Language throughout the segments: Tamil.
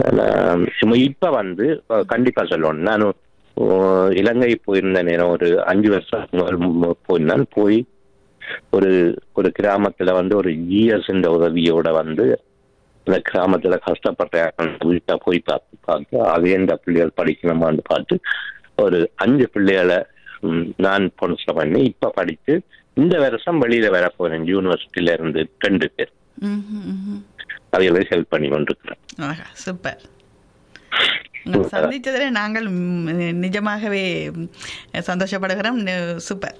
ஆஹ் சும்மா இப்ப வந்து அஹ் கண்டிப்பா சொல்லணும் நான் அஹ் இலங்கை போயிருந்த நேரம் ஒரு அஞ்சு வருஷம் முதல் போயிருந்தேன் போய் ஒரு ஒரு கிராமத்துல வந்து ஒரு ஜிஎஸ் என்ற உதவியோட வந்து அந்த கிராமத்துல கஷ்டப்பட்ட வீட்டை போய் பார்த்து பார்த்து அதே இந்த பிள்ளைகள் படிக்கணுமான்னு பார்த்து ஒரு அஞ்சு பிள்ளைகளை ம், நான் ஸ்பான்சர் பண்ணி இப்ப படித்து இந்த வருஷம் வெளியில வர போறேன் யூனிவர்சிட்டியில இருந்து ரெண்டு பேர் ம்ஹும், ம்ஹும். அவைகளை ஹெல்ப் பண்ணி கொண்டிருக்கிறேன் ஆஹா சூப்பர் உங்களை சந்தித்ததில் நாங்கள் ம், நிஜமாகவே ம், சந்தோஷப்படுகிறோம் ந- சூப்பர்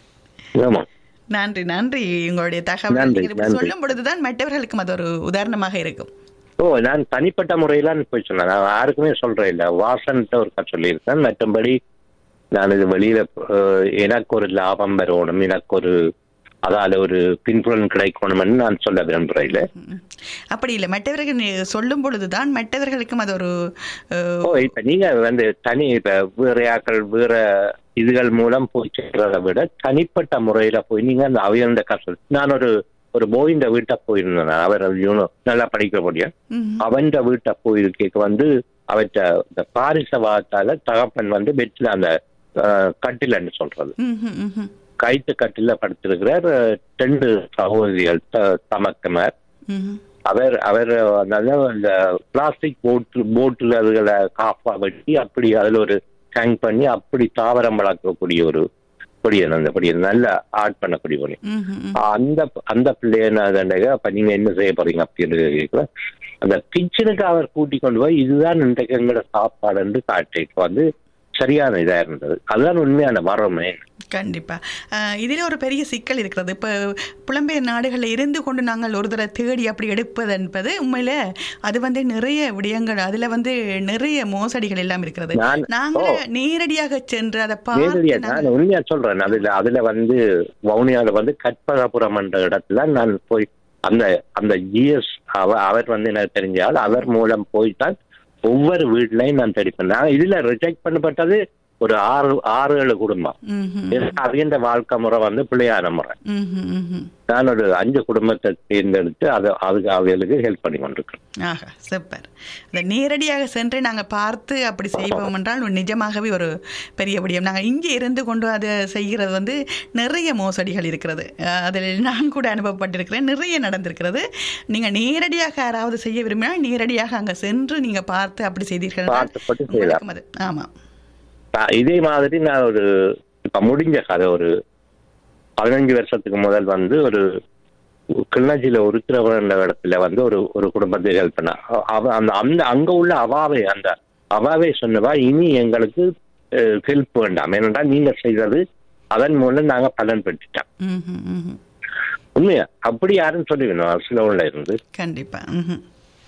ஆமா நன்றி நன்றி உங்களுடைய தகவல் நன்றி, நீங்கள் இப்படி நன்றி. சொல்லும் பொழுதுதான் மற்றவர்களுக்கும் அது ஒரு உதாரணமாக இருக்கும் ஓ நான் தனிப்பட்ட முறையில போய் சொன்னேன் நான் யாருக்குமே சொல்றேன் இல்ல வாசன்ட்ட ஒரு கதை சொல்லியிருக்கேன் மற்றபடி நான் இது வெளியில அஹ், எனக்கு ஒரு லாபம் வரணும் எனக்கு ஒரு அதால ஒரு பின்புலன் கிடைக்கணும்னு நான் சொல்ல விரும்புறேன் இல்ல ம். அப்படி இல்லை மற்றவர்கள் நீ சொல்லும் பொழுதுதான் மற்றவர்களுக்கும் அது ஒரு அஹ், ஓ இப்ப நீங்க வந்து தனி இப்ப வேற ஆக்கள் வேற இதுகள் மூலம் போய் சேர்றதை விட தனிப்பட்ட முறையில போய் நீங்க அந்த அவையந்த கஷ்டம் நான் ஒரு ஒரு போயிந்த வீட்டை போயிருந்தேன் அவர் யூனோ நல்லா படிக்க முடியும் ம். அவன் வீட்டை போயிருக்க வந்து அவற்ற இந்த பாரிசவாத்தால தகப்பன் வந்து பெட்ல அந்த அஹ், கட்டிலன்னு சொல்றது ம்ஹும், ம்ஹும். கைத்து கட்டில படுத்திருக்கிறார் அஹ், ரெண்டு சகோதரிகள் த- தமக்குமார் ம்ஹும். அவர் அவர் அதனால இந்த பிளாஸ்டிக் போட்டு போட்டில் அதுகளை காப்பா வெட்டி அப்படி அதுல ஒரு ஹேங் பண்ணி அப்படி தாவரம் வளர்க்கக்கூடிய ஒரு பொடியன் அந்த பொடியன் நல்ல ஆர்ட் பண்ணக்கூடிய பொடியன் ம்ஹும், ம்ஹும். அந்த அந்த பிள்ளைய அப்ப நீங்க என்ன செய்ய போறீங்க அப்படின்னு கேட்கல அந்த கிச்சனுக்கு அவர் கூட்டி கொண்டு போய் இதுதான் இன்றைக்கு எங்களோட சாப்பாடுன்னு காட்டிட்டு வந்து சரியான இதா இருந்தது அதுதான் உண்மையான வரமே கண்டிப்பா அஹ், இதில் ஒரு பெரிய சிக்கல் இருக்கிறது இப்போ புலம்பெயர் நாடுகளில் இருந்து கொண்டு நாங்கள் ஒரு தடவை தேடி அப்படி எடுப்பது என்பது உண்மையில அது வந்து நிறைய விடயங்கள் அதுல வந்து நிறைய மோசடிகள் எல்லாம் இருக்கிறது நான்- நாங்கள் ஓ. நேரடியாக சென்று அதை நேரடியா பார்த்து நான் உண்மையா சொல்றேன் அதுல அதுல வந்து வவுனியால வந்து கற்பகபுரம் என்ற இடத்துல நான் போய் அந்த அந்த ஜிஎஸ் அவர் வந்து எனக்கு தெரிஞ்சால் அவர் மூலம் போய்தான் ஒவ்வொரு வீட்லயும் நான் தேடிப்பேன் நான் இதுல ரிஜெக்ட் பண்ணப்பட்டது ஒரு ஆறு ஆறு ஏழு குடும்பம் ம்ஹும். அவங்க வாழ்க்கை முறை வந்து பிள்ளையான முறை ம்ஹும், ம்ஹும். நான் ஒரு அஞ்சு குடும்பத்தை தேர்ந்தெடுத்து அதை அதுக்கு அவைகளுக்கு ஹெல்ப் பண்ணி கொண்டிருக்கேன் ஆஹா சூப்பர் அதை நேரடியாக சென்று நாங்கள் பார்த்து அப்படி செய்வோம் என்றால் நிஜமாகவே ஒரு பெரிய விடயம் நாங்கள் இங்கே இருந்து கொண்டு அதை செய்கிறது வந்து நிறைய மோசடிகள் இருக்கிறது அஹ் அதில் நான் கூட அனுபவப்பட்டிருக்கிறேன் நிறைய நடந்திருக்கிறது நீங்கள் நேரடியாக யாராவது செய்ய விரும்பினால் நேரடியாக அங்கே சென்று நீங்கள் பார்த்து அப்படி செய்தீர்கள் என்றால் பார்த்து போட்டு செய்யலாம் உங்களுக்கும் அது ஆமாம் நான் இதே மாதிரி நான் ஒரு இப்ப முடிஞ்ச கதை ஒரு பதினஞ்சு வருஷத்துக்கு முதல் வந்து ஒரு கிள்ளஞ்சியில உருக்கிறவன் இடத்துல வந்து ஒரு ஒரு குடும்பத்தை ஹெல்ப் பண்ண அவ அந்த அந்த அங்க உள்ள அவாவே அந்த அவாவே சொன்னவா இனி எங்களுக்கு ஹெல்ப் வேண்டாம் ஏனென்றால் நீங்க செய்தது அதன் மூலம் நாங்க பலன் பெற்றுட்டோம் ம் ம் ம் உண்மையா அப்படி யாரும் சொல்லிக்கணும் சிலவுல இருந்து கண்டிப்பாக ம்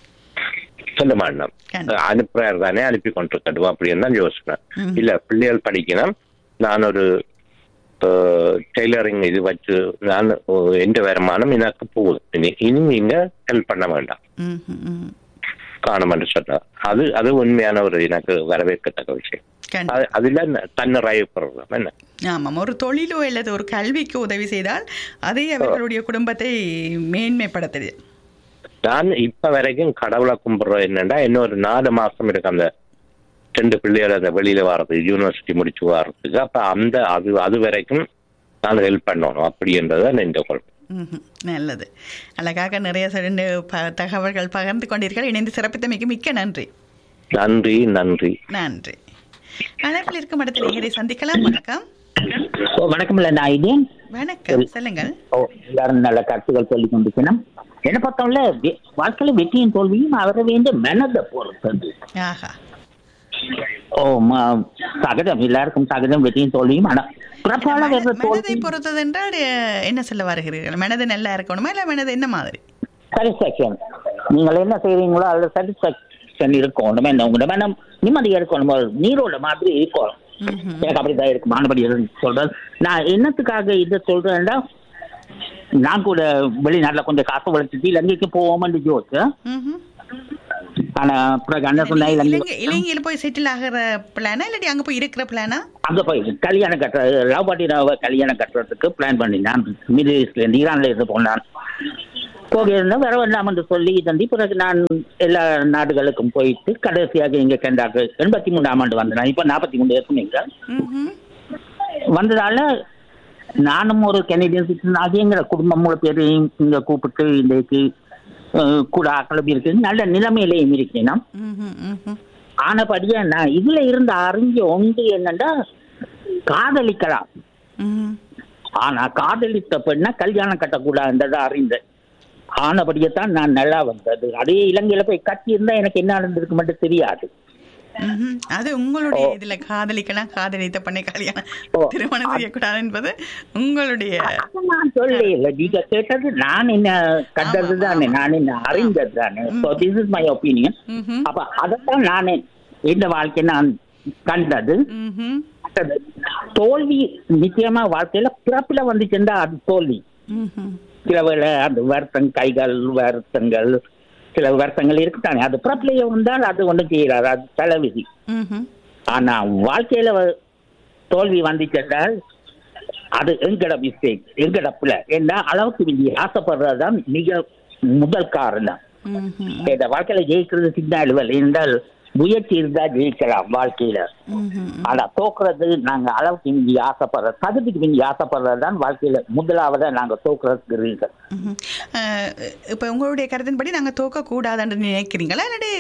சொல்ல மாட்டோம் கண்டிப்பா. அனுப்புறாரு தானே அனுப்பி கொண்டிருக்கட்டும் அப்படின்னு தான் யோசிப்பேன் ம். இல்ல பிள்ளைகள் படிக்கணும் நான் ஒரு டெய்லரிங் இது வச்சு நான் அஹ், எந்த வருமானம் எனக்கு போகுது இனி இனி நீங்க ஹெல்ப் பண்ண வேண்டாம் ம் ம் ம் காணுமென்று சொன்னார் அது அது உண்மையான ஒரு எனக்கு வரவேற்கத்தக்க விஷயம் கண்டிப்பாக அது- அதுல ந- தன்னிறைவு பெறலாம் என்ன ஆமாம் ஒரு தொழிலோ அல்லது ஒரு கல்விக்கு உதவி செய்தால் அதே அவர்களுடைய குடும்பத்தை மேன்மைப்படுத்துது நான் இப்ப வரைக்கும் கடவுளை கும்பிடுறது என்னன்னா இன்னும் ஒரு நாலு மாசம் இருக்கு அந்த ரெண்டு பிள்ளைகள் அந்த வெளியில வர்றது யூனிவர்சிட்டி முடிச்சு வர்றதுக்கு அப்ப அந்த அது அது வரைக்கும் நான் ஹெல்ப் பண்ணணும் அப்படின்றத நின்று கொள்வேன் ம்ஹும். நல்லது அழகாக நிறைய சிறந்த ப- தகவல்கள் பகிர்ந்து கொண்டீர்கள் இணைந்து சிறப்பித்தமைக்கு மிக்க நன்றி நன்றி நன்றி நன்றி அழைப்பில் இருக்கும் இடத்தில் நேரை சந்திக்கலாம் வணக்கம் ஓ வணக்கம் இல்லை நான் இதேன் வணக்கம் சொல்லுங்கள் ஓ எல்லாரும் நல்ல கருத்துக்கள் சொல்லி கொண்டிருக்கணும் என்ன பார்த்தோம்ல வெ- வாழ்க்கையில வெற்றியும் தோல்வியும் அவரை வேண்டிய மெனதை பொறுத்தது ஆஹா ஓ ம- சகஜம் எல்லாருக்கும் சகஜம் வெற்றியும் தோல்வியும் ஆனா பிறப்பால மன- வர்ற மனதை தோல்வி பொறுத்தது என்றால் அஹ், என்ன சொல்ல வருகிறீர்கள் மனது நல்லா இருக்கணுமா இல்லை மனது என்ன மாதிரி சாட்டிஸ்பாக்சன் நீங்கள் என்ன செய்றீங்களோ அதுல சாட்டிஸ்பாக்சன் இருக்கணும் என்ன உங்களோட மனம் நிம்மதியா இருக்கணும் ஒரு நீரோட மாதிரி இருக்கணும் ம்ஹும். எனக்கு அப்படிதான் இருக்கு மாணபடி சொல்றேன் நான் என்னத்துக்காக இதை சொல்றேன்னா நான் கூட வெளிநாட்டுல கொஞ்சம் காசு வளர்த்துட்டு இலங்கைக்கு போவோம்னு யோசிச்சேன் ம்ஹும். ஆனா பிறகு அண்ணன் சொன்னா இலங்கை இலங்கை இலங்கையில் போய் செட்டில் ஆகிற பிளானா இல்லாட்டி அங்கே போய் இருக்கிற பிளானா அங்க போய் கல்யாணம் கட்டுற லவ் பாட்டி கல்யாணம் கட்டுறதுக்கு பிளான் பண்ணினான் மிடில் ஈஸ்ட்ல இருந்து ஈரான்ல இருந்து போனான் போகிறேன் வர வேண்டாம் என்று சொல்லி தந்தி பிறகு நான் எல்லா நாடுகளுக்கும் போயிட்டு கடைசியாக இங்க கண்டாக்கு எண்பத்தி மூணாம் ஆண்டு வந்தேன் இப்ப நாற்பத்தி மூணு இருக்குனீங்க ம்ஹும். வந்ததால நானும் ஒரு கெனடியன் சிட்டிசன் ஆகி எங்க குடும்பம் மூணு பேரையும் இங்க கூப்பிட்டு இன்றைக்கு அஹ், கூட கிளம்பி இருக்கு நல்ல நிலைமையிலையும் இருக்கேன் நான். ம்ஹும், ம்ஹும். ஆனபடியா நான் இதுல இருந்து அறிஞ்ச ஒன்று என்னன்னா காதலிக்கலாம் ம்ஹும். ஆனா காதலித்த பெண்ணை கல்யாணம் கட்டக்கூடாதுன்றதை அறிந்தேன் ஆனபடியே தான் நான் நல்லா வந்தது அதே இலங்கையில போய் கட்டி இருந்தா எனக்கு என்ன நடந்திருக்கு மட்டும் தெரியாது ம்ஹும். அது உங்களுடைய இதுல காதலிக்கலாம் காதலித்த பண்ணை கல்யாணம் ஓ. திருமணம் செய்யக்கூடாது என்பது உங்களுடைய அது நான் சொல்ல இல்ல நீங்க கேட்டது நான் என்ன கண்டது தானே நான் என்ன அறிந்தது தானே so this is my opinion ம்ஹும். அப்ப அதைத்தான் நானே இந்த வாழ்க்கை நான் கண்டது ம்ஹும். கண்டது. தோல்வி நிச்சயமா வாழ்க்கையில பிறப்புல வந்துச்சுன்னா அது தோல்வி ம்ஹும். சில வேளை அந்த வருத்தம் கைகள் வருத்தங்கள் சில வருத்தங்கள் இருக்குதானே அது பிறப்பிலேயே வந்தால் அது ஒன்றும் செய்யறாரு அது தலைவிதி ம்ஹும். ஆனா வாழ்க்கையில வ- தோல்வி வந்துச்சென்றால் அது எங்கட மிஸ்டேக் எங்கட பிள்ளை ஏன்னா அளவுக்கு மிஞ்சி ஆசைப்படுறதுதான் மிக முதல் காரணம் ம்ஹும். இந்த வாழ்க்கையில ஜெயிக்கிறது சின்ன அலுவல் என்றால் முயற்சி இருந்தா ஜெயிக்கலாம் வாழ்க்கையில ம்ஹும். ஆனா தோக்குறது நாங்க அளவுக்கு மிஞ்சி ஆசைப்படுற தகுதிக்கு மிஞ்சி ஆசைப்படுறது தான் வாழ்க்கையில முதலாவதா நாங்க தோக்குறதுக்கு ரீசன் ம்ஹும். அஹ், இப்ப உங்களுடைய கருத்தின்படி நாங்க தோக்க கூடாதுன்னு நினைக்கிறீங்களா இல்லாட்டி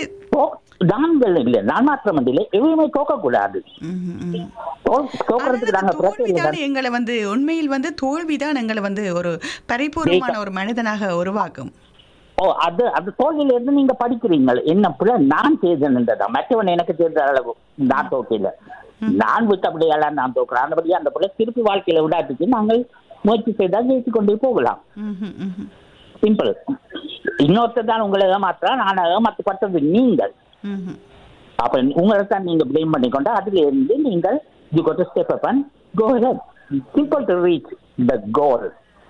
நாங்கள் இல்லை நான் மாத்திரம் இல்லை எதுவுமே தோக்கக்கூடாது ம்ஹும், ம்ஹும். தோ- தோக்கறதுக்கு நாங்க பிரச்சனை தோல்விதான் எங்களை வந்து உண்மையில் வந்து தோல்விதான் எங்களை வந்து ஒரு பரிபூர்ணமான ஒரு மனிதனாக உருவாக்கும் ஓ அது அது தோல்வியில இருந்து நீங்க படிக்கிறீங்க என்ன பிள்ளை நான் செய்தேன்ன்றதா மற்றவன் எனக்கு செய்த அளவு நான் தோக்கல நான் விட்டபடியெல்லாம் நான் தோக்குறேன் அந்தபடியே அந்த பிள்ளை திருப்பி வாழ்க்கையில விடாட்டுக்கு நாங்கள் முயற்சி செய்தால் ஜெயிச்சு கொண்டு போகலாம் ம்ஹும், ம்ஹும். சிம்பிள் இன்னொருத்தர் தான் உங்களை ஏமாத்துறா நான் ஏமாற்றப்பட்டது நீங்கள் ம்ஹும். அப்ப உங்களை தான் நீங்க பிளேம் பண்ணிக்கொண்டா அதுல இருந்து நீங்கள் you got to step up and go ahead simple to reach the goal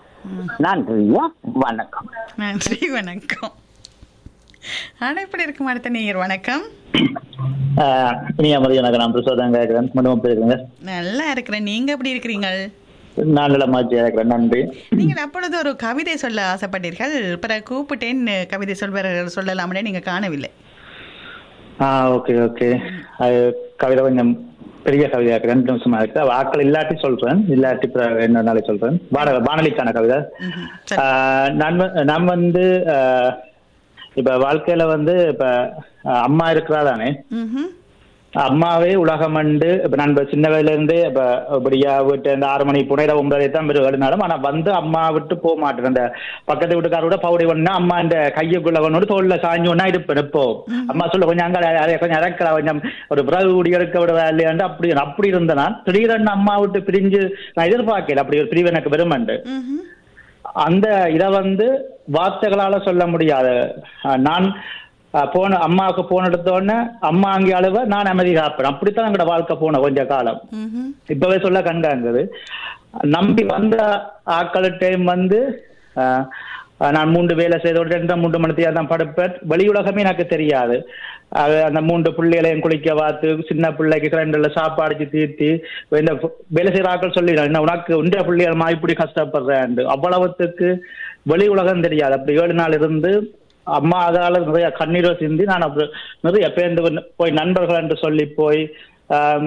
நன்றியா வணக்கம் நன்றி வணக்கம் ஆனா இப்படி இருக்கும் அடுத்த நேயர் வணக்கம் இனியா மதியம் வணக்கம் நான் பிரசோதம் கேட்கிறேன் மண்டபம் பேசுறேங்க நல்லா இருக்கிறேன் நீங்க எப்படி இருக்கிறீங்க நான் நிலமாச்சி கேட்கிறேன் நன்றி நீங்கள் அப்பொழுது ஒரு கவிதை சொல்ல ஆசைப்பட்டீர்கள் பிறகு கூப்பிட்டேன் கவிதை சொல்வார்கள் சொல்லலாமனே நீங்க காணவில்லை ஆ ஓகே ஓகே அது கவிதை கொஞ்சம் பெரிய கவிதை இருக்கு ரெண்டு நிமிஷமா இருக்கு அவ ஆட்கள் இல்லாட்டி சொல்றேன் இல்லாட்டி பிறகு என்ன நாளை சொல்றேன் வானொலி வானொலிக்கான கவிதை ம்ஹும். சரி. ஆ, நான் வ- நான் வந்து ஆ, இப்ப வாழ்க்கையில வந்து இப்ப ஆ, அம்மா இருக்கிறா தானே ம்ஹும். அம்மாவே உலகம் அண்டு இப்ப நான் இப்ப சின்ன வயதுல இருந்து இப்ப இப்படியா விட்டு இந்த ஆறு மணி புனையில ஒன்பதை தான் வருனாலும் ஆனா வந்து அம்மா விட்டு போக மாட்டேன் அந்த பக்கத்து வீட்டுக்காரோட பவுடி ஒண்ணா அம்மா இந்த கையுக்குள்ள ஒண்ணு தோல்ல சாஞ்சு ஒண்ணா இருப்பேன் இப்போ அம்மா சொல்ல கொஞ்சம் அங்க அதை கொஞ்சம் இறக்கல கொஞ்சம் ஒரு பிறகு கூடி எடுக்க விட இல்லையாண்டு அப்படி அப்படி இருந்த நான் திடீரென்னு அம்மா விட்டு பிரிஞ்சு நான் எதிர்பார்க்கல அப்படி ஒரு பிரிவு எனக்கு வருமண்டு ம்ஹும். அந்த இதை வந்து வார்த்தைகளால சொல்ல முடியாது அஹ் நான் அஹ், போன அம்மாவுக்கு போன எடுத்த உடனே அம்மா அங்கே அழுவ நான் அமைதி காப்பேன் அப்படித்தான் எங்களோட வாழ்க்கை போன கொஞ்ச காலம் ம்ஹும். இப்பவே சொல்ல கண்டாங்குது நம்பி வந்த ஆக்கள் டைம் வந்து அஹ், அஹ், நான் மூன்று வேலை செய்த ஒரு ரெண்டு மூன்று மணி தான் படுப்பேன் வெளி உலகமே எனக்கு தெரியாது அது அந்த மூன்று பிள்ளைகளையும் குளிக்க பார்த்து சின்ன பிள்ளைக்கு கிரைண்டர்ல சாப்பாடு தீர்த்தி இந்த வேலை செய்யற ஆக்கள் சொல்லி என்ன உனக்கு உண்ட பிள்ளைகள் மா இப்படி கஷ்டப்படுறேன் அவ்வளவுத்துக்கு வெளி உலகம் தெரியாது அப்படி ஏழு நாள் இருந்து அம்மா அதால நிறைய கண்ணீரை சிந்தி நான் அப்படி நிறைய பேருந்து போய் நண்பர்கள் என்று சொல்லி போய் ஆம்,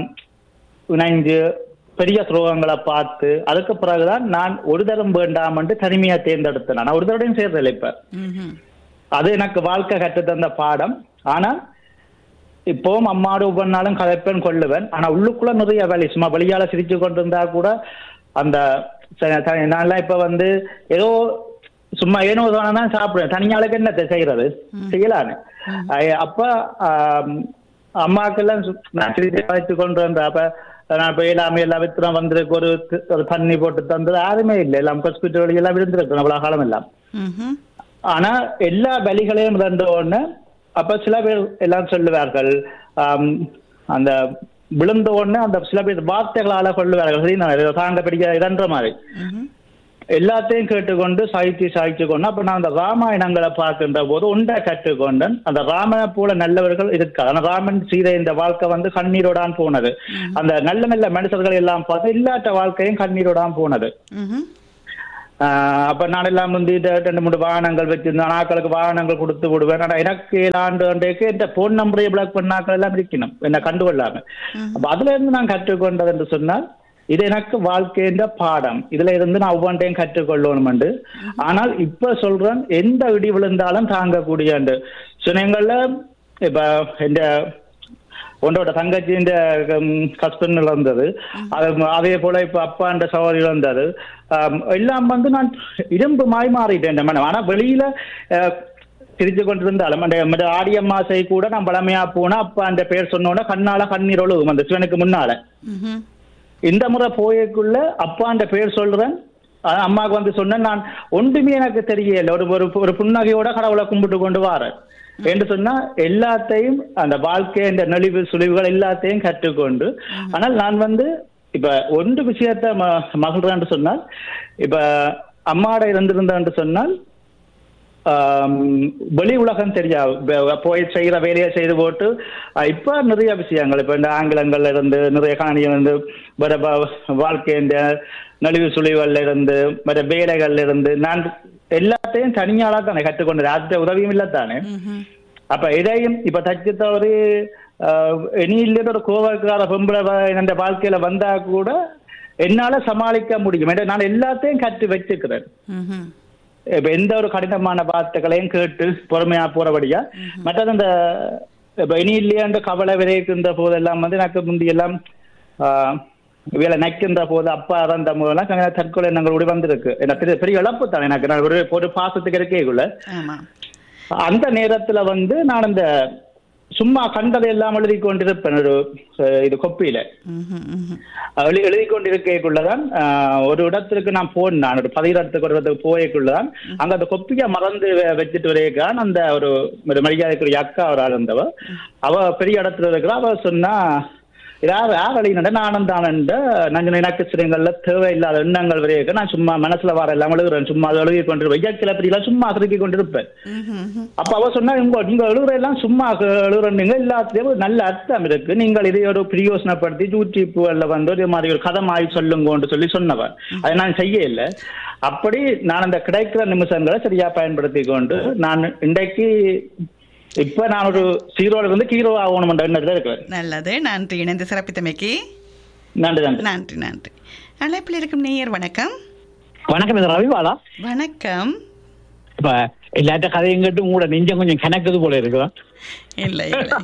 இணைஞ்சு பெரிய துரோகங்களை பார்த்து அதுக்கு பிறகுதான் நான் ஒரு தரம் வேண்டாம் என்று தனிமையா தேர்ந்தெடுத்தேன் நான் ஒரு தடவையும் சேர்றதில்லை இப்ப ம்ஹும். அது எனக்கு வாழ்க்கை கற்றுத் தந்த பாடம் ஆனா இப்பவும் அம்மாவோட ஒவ்வொரு நாளும் கதைப்பேன் கொள்ளுவேன் ஆனா உள்ளுக்குள்ள நிறைய வேலை சும்மா வெளியால சிரிச்சு கொண்டிருந்தா கூட அந்த ச- த- நான்லாம் இப்ப வந்து ஏதோ சும்மா ஏனோ தான் சாப்பிடுவேன் தனியாளுக்கு என்னத்தை செய்யறது செய்யலான்னு அஹ் அப்ப ஆம், அம்மாக்கெல்லாம் சு- நான் சிரிச்சு வச்சு கொண்டு வந்தேன் அப்ப நான் இப்ப எல்லாமே எல்லாம் வித்துறம் வந்திருக்கு ஒரு தி- ஒரு தண்ணி போட்டு தந்தது யாருமே இல்லை எல்லாம் ஹாஸ்பிட்டல் வழி எல்லாம் விழுந்திருக்கு அவ்வளவு காலம் எல்லாம் ம்ஹும். ஆனா எல்லா பலிகளையும் தந்த உடனே அப்ப சில பேர் எல்லாம் சொல்லுவார்கள் ஆம், அந்த விழுந்த உடனே அந்த சில பேர் வார்த்தைகளால கொள்ளுவார்கள் சரி நான் இதை தாங்க பிடிக்க இதன்ற மாதிரி ம்ஹும். எல்லாத்தையும் கேட்டுக்கொண்டு சாய்ச்சி சாய்ச்சி கொண்டு அப்ப நான் அந்த ராமாயணங்களை பார்க்கின்ற போது உண்டை கற்றுக்கொண்டேன் அந்த ராமனை போல நல்லவர்கள் இருக்காது ஆனா ராமன் சீதை இந்த வாழ்க்கை வந்து கண்ணீரோடான் போனது அந்த நல்ல நல்ல மனுஷர்கள் எல்லாம் பார்த்து இல்லாட்ட வாழ்க்கையும் கண்ணீரோடான் போனது ம்ஹும். ஆஹ் அப்ப நான் எல்லாம் வந்து இந்த ரெண்டு மூணு வாகனங்கள் வச்சிருந்தேன் ஆக்களுக்கு வாகனங்கள் கொடுத்து விடுவேன் ஆனா எனக்கு ஏழு ஆண்டு ஆண்டுக்கு இந்த போன் நம்பரை பிளாக் பண்ண ஆக்கள் எல்லாம் இருக்கணும் என்ன கண்டுகொள்ளாம அப்ப அதுல இருந்து நான் கற்றுக்கொண்டது என்று சொன்னால் இது எனக்கு வாழ்க்கைன்ற பாடம் இதுல இருந்து நான் ஒவ்வொன்றையும் கற்றுக்கொள்ளணும் ஆனால் இப்ப சொல்றேன் எந்த இடி விழுந்தாலும் தாங்கக்கூடிய சொன்னீங்கள்ல இப்ப இந்த உன்னோட தங்கச்சி இந்த ஹஸ்பண்ட் இழந்தது அது அதே போல இப்ப அப்பா என்ற சவாரி இழந்தது ஆம், எல்லாம் வந்து நான் இரும்பு மாய் மாறிட்டேன் மேடம் ஆனா வெளியில அஹ், சிரிச்சு கொண்டிருந்தாலும் அந்த அந்த ஆடியம்மாசை கூட நான் பழமையா போனா அப்பா அந்த பேர் சொன்னோட கண்ணால கண்ணீர் ஒழுகும் அந்த சிவனுக்கு முன்னால ம்ஹும். இந்த முறை போயக்குள்ள அப்பான்ற பேர் சொல்றேன் அஹ் அம்மாவுக்கு வந்து சொன்னேன் நான் ஒன்றுமே எனக்கு தெரியல ஒரு ஒரு ஒரு புன்னகையோட கடவுளை கும்பிட்டு கொண்டு வாரேன் என்று சொன்னா எல்லாத்தையும் அந்த வாழ்க்கை இந்த நெளிவு சுழிவுகள் எல்லாத்தையும் கற்றுக்கொண்டு ஆனால் நான் வந்து இப்ப ஒன்று விஷயத்த ம- மகிழ்றேன்னு சொன்னால் இப்ப அம்மாட இருந்திருந்தேன்னு சொன்னால் ஆம், வெளி உலகம் தெரியாது இப்ப போய் செய்யற வேலையை செய்து போட்டு அஹ், இப்ப நிறைய விஷயங்கள் இப்ப இந்த ஆங்கிலங்கள்ல இருந்து நிறைய காணிகள் இருந்து வர வ- வாழ்க்கை இந்த நலிவு சுழிவுகள்ல இருந்து வர வேலைகள்ல இருந்து நான் எல்லாத்தையும் தனியாளா தானே கற்றுக்கொண்டது அது உதவியும் இல்லை தானே ம்ஹும். அப்ப இதையும் இப்ப தச்சு தவறி இனி இல்லாத ஒரு கோவக்கார பொம்பளை வ- இந்த வாழ்க்கையில வந்தா கூட என்னால சமாளிக்க முடியும் ஏன்னா நான் எல்லாத்தையும் கற்று வச்சுக்கிறேன் ம்ஹும். இப்ப எந்த ஒரு கடினமான வார்த்தைகளையும் கேட்டு பொறுமையா போறபடியா மற்றது அந்த இப்ப இனி இல்லையாண்டு கவலை விதைக்கின்ற போதெல்லாம் வந்து எனக்கு முந்தி எல்லாம் ஆஹ், வேலை நக்கின்ற போது அப்பா இறந்த போதெல்லாம் கொஞ்சம் தற்கொலை எண்ணங்களோட வந்திருக்கு எனக்கு பெரிய பெரிய இழப்பு தானே எனக்கு நான் ஒரு ஒரு பாசத்துக்கு இருக்கேக்குள்ள ஆமா அந்த நேரத்துல வந்து நான் இந்த சும்மா கண்டதை எல்லாம் எழுதி கொண்டிருப்பேன் ஒரு அஹ், இது கொப்பியில ம்ஹும். ம்ஹும். எழுதி எழுதி கொண்டிருக்கக்குள்ளதான் ஆஹ், ஒரு இடத்துக்கு நான் போனேன் நான் ஒரு பதினத்துக்கு ஒரு இடத்துக்கு போயக்குள்ளதான் அங்க அந்த கொப்பியை மறந்து வெ- வச்சுட்டு வரையான் அந்த ஒரு ஒரு மரியாதைக்குரிய அக்கா ஒரு ஆள் இருந்தவ அவ பெரிய இடத்துல இருக்கிறா அவ சொன்னா யார் யார் அழினட நானும் தானண்ட நான் எனக்கு சிறங்கள்ல தேவையில்லாத எண்ணங்கள் வரைய நான் சும்மா மனசுல வர எல்லாம் எழுதுறேன் சும்மா அதை எழுதி கொண்டிருப்பேன் ஐயாக்கில அப்படிலாம் சும்மா திருக்கி கொண்டிருப்பேன் ம்ஹும். ம்ஹும். அப்ப அவ சொன்னா உங்க நீங்க எழுதுற எல்லாம் சும்மா எழுதுறீங்க எல்லாத்துலயும் ஒரு நல்ல அர்த்தம் இருக்கு நீங்கள் இதை ஒரு பிரயோசனப்படுத்தி யூடியூப்ல வந்து ஒரு மாதிரி ஒரு கதை மாதிரி சொல்லுங்கன்னு சொல்லி சொன்னவ அதை நான் செய்ய இல்லை அப்படி நான் அந்த கிடைக்கிற நிமிஷங்களை சரியா பயன்படுத்தி கொண்டு நான் இன்றைக்கு இப்ப நான் ஒரு சீரோல இருந்து ஹீரோ ஆகணும் எண்ணத்துல இருக்கிறேன் நல்லது நன்றி இணைந்து சிறப்பித்தமைக்கு நன்றி நன்றி நன்றி நன்றி அழைப்பில் இருக்கும் நேயர் வணக்கம் வணக்கம் இது ரவிபாலா வணக்கம் இப்ப எல்லாத்த கதையும் கேட்டு உங்களோட நெஞ்சம் கொஞ்சம் கணக்குது போல இருக்கு இல்லை இல்லை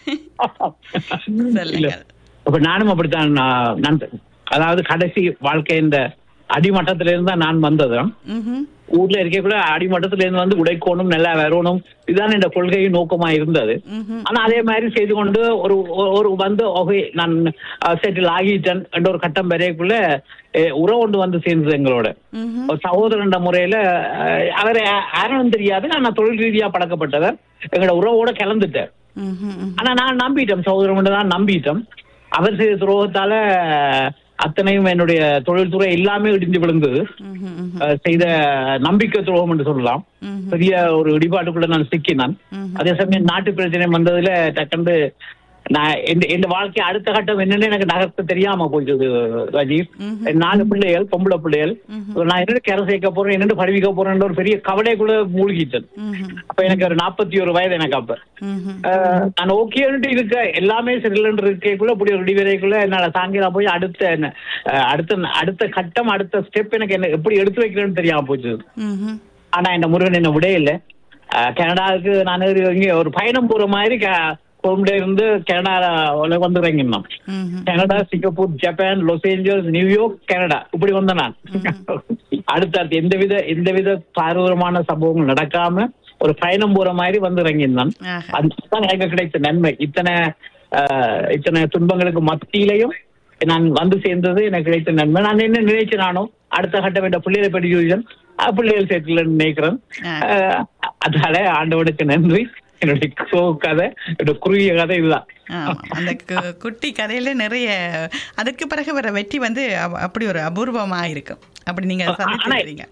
இல்ல சொல்லுங்கள் இப்ப நானும் அப்படித்தான் நான் நான் அதாவது கடைசி வாழ்க்கை இந்த அடிமட்டத்தில இருந்து தான் நான் வந்தது ம்ஹும். ஊர்ல இருக்கக்குள்ள அடிமட்டத்தில இருந்து வந்து உடைக்கணும் நல்லா வரணும் இதுதான் இந்த கொள்கை நோக்கமா இருந்தது ம்ஹும். ஆனா அதே மாதிரி செய்து கொண்டு ஒரு ஒரு- ஒரு வந்து ஓகே நான் செட்டில் ஆகிட்டேன் என்ற ஒரு கட்டம் வரைக்குள்ள அஹ், உறவு ஒன்று வந்து சேர்ந்தது எங்களோட ம்ஹும். ஒரு சகோதரன் முறையில அஹ், அவரை யாரும் தெரியாது நான் தொழில் ரீதியா பழக்கப்பட்டவர் எங்களோட உறவோட கலந்துட்டேன் ம்ஹும். ம்ஹும். ஆனா நான் நம்பிட்டேன் சகோதரன் தான் நம்பிட்டேன் அவர் செய்த துரோகத்தால அத்தனையும் என்னுடைய தொழில்துறை எல்லாமே இடிஞ்சு விழுந்தது ம்ஹும். ம்ஹும். அஹ், செய்த நம்பிக்கை துரோகம் என்று சொல்லலாம் ம்ஹும். பெரிய ஒரு இடிபாட்டுக்குள்ள நான் சிக்கினான் ம்ஹும். அதே சமயம் நாட்டு பிரச்சனை வந்ததுல டக்குண்டு நான் இந்த இந்த வாழ்க்கை அடுத்த கட்டம் என்னன்னு எனக்கு நகர்த்த தெரியாம போயிடுது ராஜீவ் ம்ஹும். நாலு பிள்ளைகள் பொம்பளை பிள்ளைகள் நான் என்னென்ன கரை சேர்க்க போறேன் என்னென்ன படிக்க போறேன் ஒரு பெரிய கவலைக்குள்ள மூழ்கிட்டேன் ம்ஹும். அப்ப எனக்கு ஒரு நாற்பத்தி ஒரு வயது எனக்கு அப்ப ம்ஹும். அஹ், நான் ஓகேன்ட்டு இருக்க எல்லாமே சரியில்லைன்னு இருக்கக்குள்ள இப்படி ஒரு டிவரைக்குள்ள என்னால சாயங்காலம் போய் அடுத்த என்ன, அஹ், அடுத்த அடுத்த கட்டம் அடுத்த ஸ்டெப் எனக்கு என்ன எப்படி எடுத்து வைக்கிறேன்னு தெரியாம போச்சு ம்ஹும். ஆனா இந்த முருகன் என்ன விடையில கனடாவுக்கு நான் ஒரு இங்க ஒரு பயணம் போற மாதிரி கொண்டு இருந்து கனடா வந்து இறங்கினோம் ம்ஹும். Canada Singapore Japan Los Angeles New York Canada இப்படி வந்த நான் அடுத்தடுத்து எந்தவித எந்தவித பாரதூரமான சம்பவங்கள் நடக்காம ஒரு பயணம் போற மாதிரி வந்து இறங்கியிருந்தான் ஆஹா. அதுதான் எனக்கு கிடைத்த நன்மை இத்தனை ஆஹ், இத்தனை துன்பங்களுக்கு மத்தியிலையும் நான் வந்து சேர்ந்தது எனக்கு கிடைத்த நன்மை நான் என்ன நினைச்சேன் நானும் அடுத்த கட்டம் என்ற பிள்ளைகளை படிக்க பிள்ளைகள் சேர்க்கலன்னு நினைக்கிறேன் ஆ. ஆஹ், அதனால ஆண்டவனுக்கு நன்றி என்னுடைய கோ கதை என்னோட குறுகிய கதை இதுதான் ஆமா. அந்த கு- குட்டி கதையில நிறைய அதுக்கு பிறகு வர வெற்றி வந்து அவ- அப்படி ஒரு அபூர்வமா இருக்கும் அப்படி நீங்க ஆனா- சந்திச்சிருக்கீங்க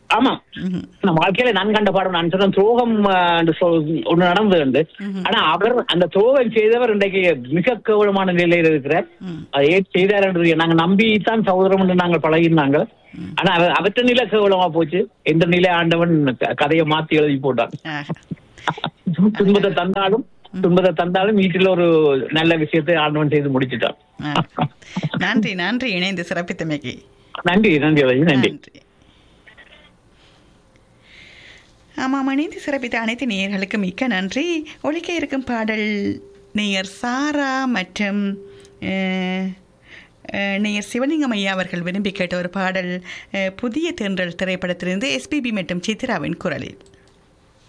ஆமா நான் வாழ்க்கையில நான் கண்ட பாடம் நான் சொன்ன துரோகம் ஆஹ், என்று சொல்- ஒண்ணு நடந்தது உண்டு ஆனா அவர் அந்த துரோகம் செய்தவர் இன்றைக்கு மிக கேவலமான நிலையில் இருக்கிறார் அதை ஏன் செய்தார் என்று நாங்க நம்பித்தான் சகோதரம் என்று நாங்கள் பழகினாங்க ஆனா அவர் அவற்ற நிலை கேவலமா போச்சு எந்த நிலை ஆண்டவன் க- கதையை மாத்தி எழுதி போட்டான் ஆஹா. துன்பத்தை தந்தாலும் துன்பத்தை தந்தாலும் வீட்டில் ஒரு நல்ல விஷயத்தை ஆண்டவன் செய்து முடிச்சிட்டான் ஆ. நன்றி நன்றி இணைந்து சிறப்பித்தமைக்கு நன்றி நன்றி அழகி நன்றி நன்றி ஆமாம் இணைந்து சிறப்பித்த அனைத்து நேயர்களுக்கும் மிக்க நன்றி ஒழிக்க இருக்கும் பாடல் நேயர் சாரா மற்றும் அஹ், அஹ், நேயர் சிவலிங்கம் ஐயா அவர்கள் விரும்பி கேட்ட ஒரு பாடல் அஹ், புதிய தென்றல் திரைப்படத்திலிருந்து எஸ்பிபி மற்றும் சித்ராவின் குரலில்